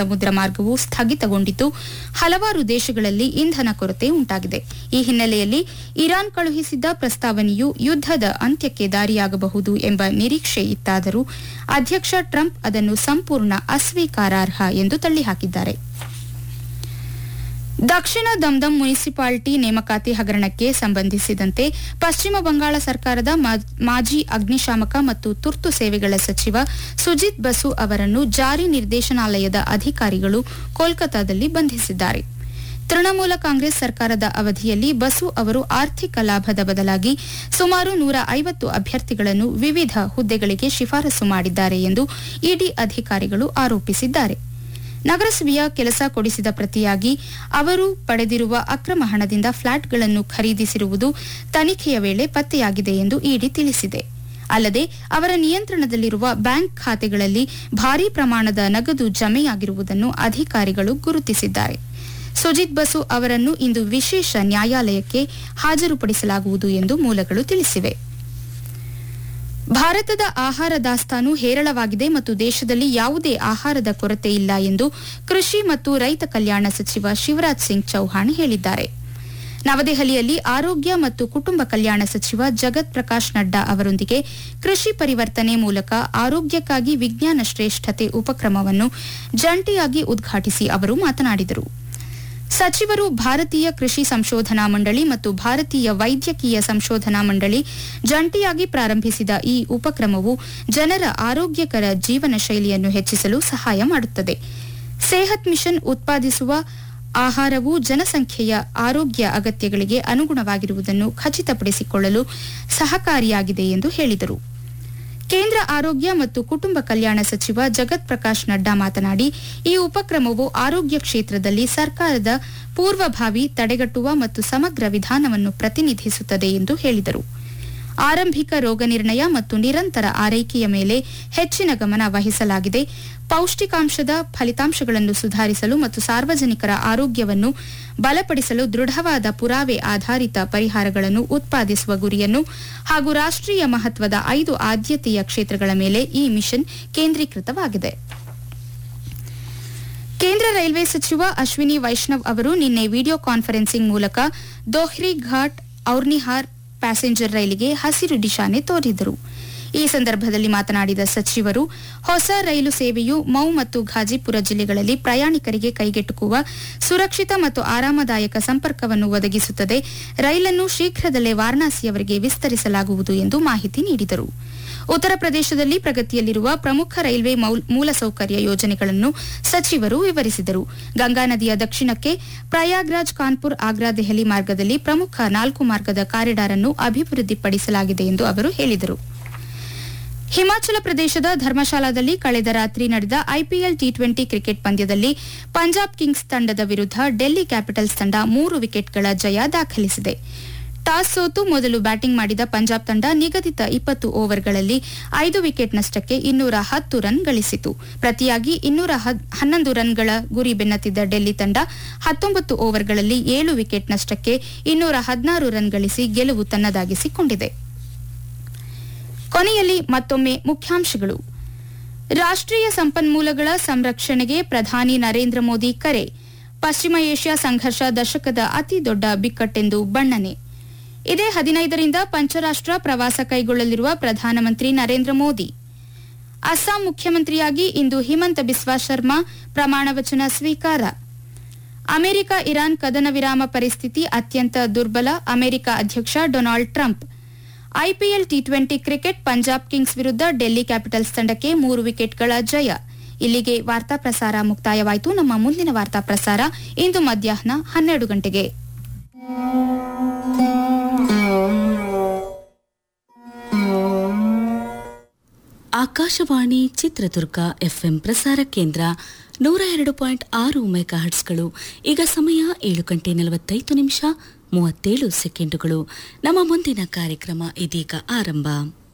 ಸಮುದ್ರ ಮಾರ್ಗವು ಸ್ಥಗಿತಗೊಂಡಿದ್ದು ಹಲವಾರು ದೇಶಗಳಲ್ಲಿ ಇಂಧನ ಕೊರತೆ ಉಂಟಾಗಿದೆ ಈ ಹಿನ್ನೆಲೆಯಲ್ಲಿ ಇರಾನ್ ಕಳುಹಿಸಿದ್ದ ಪ್ರಸ್ತಾವನೆಯು ಯುದ್ದದ ಅಂತ್ಯಕ್ಕೆ ದಾರಿಯಾಗಬಹುದು ಎಂಬ ನಿರೀಕ್ಷೆ ಇತ್ತಾದರೂ ಅಧ್ಯಕ್ಷ ಟ್ರಂಪ್ ಅದನ್ನು ಸಂಪೂರ್ಣ ಅಸ್ವೀಕಾರಾರ್ಹ ಎಂದು ತಳ್ಳಿಹಾಕಿದ್ದಾರೆ ದಕ್ಷಿಣ ದಮ್ದಮ್ ಮುನಿಸಿಪಾಲಿಟಿ ನೇಮಕಾತಿ ಹಗರಣಕ್ಕೆ ಸಂಬಂಧಿಸಿದಂತೆ ಪಶ್ಚಿಮ ಬಂಗಾಳ ಸರ್ಕಾರದ ಮಾ- ಮಾಜಿ ಅಗ್ನಿಶಾಮಕ ಮತ್ತು ತುರ್ತು ಸೇವೆಗಳ ಸಚಿವ ಸುಜಿತ್ ಬಸು ಅವರನ್ನು ಜಾರಿ ನಿರ್ದೇಶನಾಲಯದ ಅಧಿಕಾರಿಗಳು ಕೋಲ್ಕತಾದಲ್ಲಿ ಬಂಧಿಸಿದ್ದಾರೆ ತೃಣಮೂಲ ಕಾಂಗ್ರೆಸ್ ಸರ್ಕಾರದ ಅವಧಿಯಲ್ಲಿ ಬಸು ಅವರು ಆರ್ಥಿಕ ಲಾಭದ ಬದಲಾಗಿ ಸುಮಾರು ನೂರ ಐವತ್ತು ಅಭ್ಯರ್ಥಿಗಳನ್ನು ವಿವಿಧ ಹುದ್ದೆಗಳಿಗೆ ಶಿಫಾರಸು ಮಾಡಿದ್ದಾರೆ ಎಂದು ಇಡಿ ಅಧಿಕಾರಿಗಳು ಆರೋಪಿಸಿದ್ದಾರೆ ನಗರಸಭೆಯ ಕೆಲಸ ಕೊಡಿಸಿದ ಪ್ರತಿಯಾಗಿ ಅವರು ಪಡೆದಿರುವ ಅಕ್ರಮ ಹಣದಿಂದ ಫ್ಲಾಟ್ಗಳನ್ನು ಖರೀದಿಸಿರುವುದು ತನಿಖೆಯ ವೇಳೆ ಪತ್ತೆಯಾಗಿದೆ ಎಂದು ಇಡಿ ತಿಳಿಸಿದೆ ಅಲ್ಲದೆ ಅವರ ನಿಯಂತ್ರಣದಲ್ಲಿರುವ ಬ್ಯಾಂಕ್ ಖಾತೆಗಳಲ್ಲಿ ಭಾರೀ ಪ್ರಮಾಣದ ನಗದು ಜಮೆಯಾಗಿರುವುದನ್ನು ಅಧಿಕಾರಿಗಳು ಗುರುತಿಸಿದ್ದಾರೆ ಸುಜಿತ್ ಬಸು ಅವರನ್ನು ಇಂದು ವಿಶೇಷ ನ್ಯಾಯಾಲಯಕ್ಕೆ ಹಾಜರುಪಡಿಸಲಾಗುವುದು ಎಂದು ಮೂಲಗಳು ತಿಳಿಸಿವೆ ಭಾರತದ ಆಹಾರ ದಾಸ್ತಾನು ಹೇರಳವಾಗಿದೆ ಮತ್ತು ದೇಶದಲ್ಲಿ ಯಾವುದೇ ಆಹಾರದ ಕೊರತೆ ಇಲ್ಲ ಎಂದು ಕೃಷಿ ಮತ್ತು ರೈತ ಕಲ್ಯಾಣ ಸಚಿವ ಶಿವರಾಜ್ ಸಿಂಗ್ ಚೌಹಾಣ್ ಹೇಳಿದ್ದಾರೆ ನವದೆಹಲಿಯಲ್ಲಿ ಆರೋಗ್ಯ ಮತ್ತು ಕುಟುಂಬ ಕಲ್ಯಾಣ ಸಚಿವ ಜಗತ್ ಪ್ರಕಾಶ್ ನಡ್ಡಾ ಅವರೊಂದಿಗೆ ಕೃಷಿ ಪರಿವರ್ತನೆ ಮೂಲಕ ಆರೋಗ್ಯಕ್ಕಾಗಿ ವಿಜ್ಞಾನ ಶ್ರೇಷ್ಠತೆ ಉಪಕ್ರಮವನ್ನು ಜಂಟಿಯಾಗಿ ಉದ್ಘಾಟಿಸಿ ಅವರು ಮಾತನಾಡಿದರು ಸಚಿವರು ಭಾರತೀಯ ಕೃಷಿ ಸಂಶೋಧನಾ ಮಂಡಳಿ ಮತ್ತು ಭಾರತೀಯ ವೈದ್ಯಕೀಯ ಸಂಶೋಧನಾ ಮಂಡಳಿ ಜಂಟಿಯಾಗಿ ಪ್ರಾರಂಭಿಸಿದ ಈ ಉಪಕ್ರಮವು ಜನರ ಆರೋಗ್ಯಕರ ಜೀವನ ಶೈಲಿಯನ್ನು ಹೆಚ್ಚಿಸಲು ಸಹಾಯ ಮಾಡುತ್ತದೆ ಸೇಹತ್ ಮಿಷನ್ ಉತ್ಪಾದಿಸುವ ಆಹಾರವು ಜನಸಂಖ್ಯೆಯ ಆರೋಗ್ಯ ಅಗತ್ಯಗಳಿಗೆ ಅನುಗುಣವಾಗಿರುವುದನ್ನು ಖಚಿತಪಡಿಸಿಕೊಳ್ಳಲು ಸಹಕಾರಿಯಾಗಿದೆ ಎಂದು ಹೇಳಿದರು ಕೇಂದ್ರ ಆರೋಗ್ಯ ಮತ್ತು ಕುಟುಂಬ ಕಲ್ಯಾಣ ಸಚಿವ ಜಗತ್ ಪ್ರಕಾಶ್ ನಡ್ಡಾ ಮಾತನಾಡಿ ಈ ಉಪಕ್ರಮವು ಆರೋಗ್ಯ ಕ್ಷೇತ್ರದಲ್ಲಿ ಸರ್ಕಾರದ ಪೂರ್ವಭಾವಿ ತಡೆಗಟ್ಟುವ ಮತ್ತು ಸಮಗ್ರ ವಿಧಾನವನ್ನು ಪ್ರತಿನಿಧಿಸುತ್ತದೆ ಎಂದು ಹೇಳಿದರು ಆರಂಭಿಕ ರೋಗ ನಿರ್ಣಯ ಮತ್ತು ನಿರಂತರ ಆರೈಕೆಯ ಮೇಲೆ ಹೆಚ್ಚಿನ ಗಮನ ವಹಿಸಲಾಗಿದೆ ಪೌಷ್ಟಿಕಾಂಶದ ಫಲಿತಾಂಶಗಳನ್ನು ಸುಧಾರಿಸಲು ಮತ್ತು ಸಾರ್ವಜನಿಕರ ಆರೋಗ್ಯವನ್ನು ಬಲಪಡಿಸಲು ದೃಢವಾದ ಪುರಾವೆ ಆಧಾರಿತ ಪರಿಹಾರಗಳನ್ನು ಉತ್ಪಾದಿಸುವ ಗುರಿಯನ್ನು ಹಾಗೂ ರಾಷ್ಟ್ರೀಯ ಮಹತ್ವದ ಐದು ಆದ್ಯತೆಯ ಕ್ಷೇತ್ರಗಳ ಮೇಲೆ ಈ ಮಿಷನ್ ಕೇಂದ್ರೀಕೃತವಾಗಿದೆ ಕೇಂದ್ರ ರೈಲ್ವೆ ಸಚಿವ ಅಶ್ವಿನಿ ವೈಷ್ಣವ್ ಅವರು ನಿನ್ನೆ ವಿಡಿಯೋ ಕಾನ್ಫರೆನ್ಸಿಂಗ್ ಮೂಲಕ ದೋಹ್ರಿ ಘಾಟ್ ಔರ್ನಿಹಾರ್ ಪ್ಯಾಸೆಂಜರ್ ರೈಲಿಗೆ ಹಸಿರು ನಿಶಾನೆ ತೋರಿದರು ಈ ಸಂದರ್ಭದಲ್ಲಿ ಮಾತನಾಡಿದ ಸಚಿವರು ಹೊಸ ರೈಲು ಸೇವೆಯು ಮೌ ಮತ್ತು ಘಾಜಿಪುರ ಜಿಲ್ಲೆಗಳಲ್ಲಿ ಪ್ರಯಾಣಿಕರಿಗೆ ಕೈಗೆಟುಕುವ ಸುರಕ್ಷಿತ ಮತ್ತು ಆರಾಮದಾಯಕ ಸಂಪರ್ಕವನ್ನು ಒದಗಿಸುತ್ತದೆ ರೈಲನ್ನು ಶೀಘ್ರದಲ್ಲೇ ವಾರಣಾಸಿಯವರೆಗೆ ವಿಸ್ತರಿಸಲಾಗುವುದು ಎಂದು ಮಾಹಿತಿ ನೀಡಿದರು ಉತ್ತರ ಪ್ರದೇಶದಲ್ಲಿ ಪ್ರಗತಿಯಲ್ಲಿರುವ ಪ್ರಮುಖ ರೈಲ್ವೆ ಮೌಲ್- ಮೂಲಸೌಕರ್ಯ ಯೋಜನೆಗಳನ್ನು ಸಚಿವರು ವಿವರಿಸಿದರು ಗಂಗಾ ನದಿಯ ದಕ್ಷಿಣಕ್ಕೆ ಪ್ರಯಾಗ್ರಾಜ್ ಕಾನ್ಪುರ್ ಆಗ್ರಾ ದೆಹಲಿ ಮಾರ್ಗದಲ್ಲಿ ಪ್ರಮುಖ ನಾಲ್ಕು ಮಾರ್ಗದ ಕಾರಿಡಾರ್ ಅನ್ನು ಅಭಿವೃದ್ಧಿಪಡಿಸಲಾಗಿದೆ ಎಂದು ಅವರು ಹೇಳಿದರು ಹಿಮಾಚಲ ಪ್ರದೇಶದ ಧರ್ಮಶಾಲಾದಲ್ಲಿ ಕಳೆದ ರಾತ್ರಿ ನಡೆದ ಐಪಿಎಲ್ ಟಿ ಟ್ವೆಂಟಿ ಕ್ರಿಕೆಟ್ ಪಂದ್ಯದಲ್ಲಿ ಪಂಜಾಬ್ ಕಿಂಗ್ಸ್ ತಂಡದ ವಿರುದ್ಧ ಡೆಲ್ಲಿ ಕ್ಯಾಪಿಟಲ್ಸ್ ತಂಡ ಮೂರು ವಿಕೆಟ್ಗಳ ಜಯ ದಾಖಲಿಸಿದೆ ಟಾಸ್ ಸೋತು ಮೊದಲು ಬ್ಯಾಟಿಂಗ್ ಮಾಡಿದ ಪಂಜಾಬ್ ತಂಡ ನಿಗದಿತ ಇಪ್ಪತ್ತು ಓವರ್ಗಳಲ್ಲಿ ಐದು ವಿಕೆಟ್ ನಷ್ಟಕ್ಕೆ ಇನ್ನೂರ ಹತ್ತು ರನ್ ಗಳಿಸಿತು ಪ್ರತಿಯಾಗಿ ಇನ್ನೂರ ಹದ್- ಹನ್ನೊಂದು ರನ್ಗಳ ಗುರಿ ಬೆನ್ನತ್ತಿದ್ದ ಡೆಲ್ಲಿ ತಂಡ ಹತ್ತೊಂಬತ್ತು ಓವರ್ಗಳಲ್ಲಿ ಏಳು ವಿಕೆಟ್ ನಷ್ಟಕ್ಕೆ ಇನ್ನೂರ ಹದಿನಾರು ರನ್ ಗಳಿಸಿ ಗೆಲುವು ತನ್ನದಾಗಿಸಿಕೊಂಡಿದೆ ಕೊನೆಯಲ್ಲಿ ಮತ್ತೊಮ್ಮೆ ಮುಖ್ಯಾಂಶಗಳು ರಾಷ್ಟ್ರೀಯ ಸಂಪನ್ಮೂಲಗಳ ಸಂರಕ್ಷಣೆಗೆ ಪ್ರಧಾನಿ ನರೇಂದ್ರ ಮೋದಿ ಕರೆ ಪಶ್ಚಿಮ ಏಷ್ಯಾ ಸಂಘರ್ಷ ದಶಕದ ಅತಿ ದೊಡ್ಡ ಬಿಕ್ಕಟ್ಟೆಂದು ಬಣ್ಣನೆ ಇದೇ ಹದಿನೈದರಿಂದ ಪಂಚರಾಷ್ಟ್ರ ಪ್ರವಾಸ ಕೈಗೊಳ್ಳಲಿರುವ ಪ್ರಧಾನಮಂತ್ರಿ ನರೇಂದ್ರ ಮೋದಿ ಅಸ್ಸಾಂ ಮುಖ್ಯಮಂತ್ರಿಯಾಗಿ ಇಂದು ಹಿಮಂತ ಬಿಸ್ವಾ ಶರ್ಮಾ ಪ್ರಮಾಣ ವಚನ ಸ್ವೀಕಾರ ಅಮೆರಿಕ ಇರಾನ್ ಕದನ ವಿರಾಮ ಪರಿಸ್ಥಿತಿ ಅತ್ಯಂತ ದುರ್ಬಲ ಅಮೆರಿಕ ಅಧ್ಯಕ್ಷ Donald Trump IPL T twenty cricket Punjab Kings ವಿರುದ್ಧ ಡೆಲ್ಲಿ ಕ್ಯಾಪಿಟಲ್ಸ್ ತಂಡಕ್ಕೆ ಮೂರು ವಿಕೆಟ್ಗಳ ಜಯ ಇಲ್ಲಿಗೆ ವಾರ್ತಾ ಪ್ರಸಾರ ಮುಕ್ತಾಯವಾಯಿತು ನಮ್ಮ ಮುಂದಿನ ವಾರ್ತಾ ಪ್ರಸಾರ ಇಂದು ಮಧ್ಯಾಹ್ನ ಹನ್ನೆರಡು ಗಂಟೆಗೆ ಆಕಾಶವಾಣಿ ಚಿತ್ರದುರ್ಗ ಎಫ್ಎಂ ಪ್ರಸಾರ ಕೇಂದ್ರ ನೂರ ಎರಡು ಪಾಯಿಂಟ್ ಆರು ಮೆಗಾಹರ್ಟ್ಸ್ಗಳು ಈಗ ಸಮಯ ಏಳು ಗಂಟೆ ನಲವತ್ತೈದು ನಿಮಿಷ ಮೂವತ್ತೇಳು ಸೆಕೆಂಡುಗಳು ನಮ್ಮ ಮುಂದಿನ ಕಾರ್ಯಕ್ರಮ ಇದೀಗ ಆರಂಭ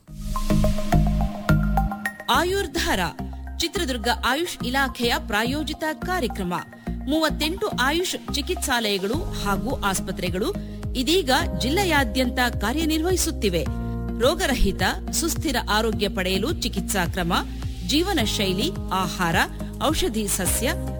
ಆಯುರ್ಧಾರ ಚಿತ್ರದುರ್ಗ ಆಯುಷ್ ಇಲಾಖೆಯ ಪ್ರಾಯೋಜಿತ ಕಾರ್ಯಕ್ರಮ ಮೂವತ್ತೆಂಟು ಆಯುಷ್ ಚಿಕಿತ್ಸಾಲಯಗಳು ಹಾಗೂ ಆಸ್ಪತ್ರೆಗಳು ಇದೀಗ ಜಿಲ್ಲೆಯಾದ್ಯಂತ ಕಾರ್ಯನಿರ್ವಹಿಸುತ್ತಿವೆ ರೋಗರಹಿತ ಸುಸ್ಥಿರ ಆರೋಗ್ಯ ಪಡೆಯಲು ಚಿಕಿತ್ಸಾ ಕ್ರಮ ಜೀವನ ಶೈಲಿ ಆಹಾರ ಔಷಧಿ ಸಸ್ಯ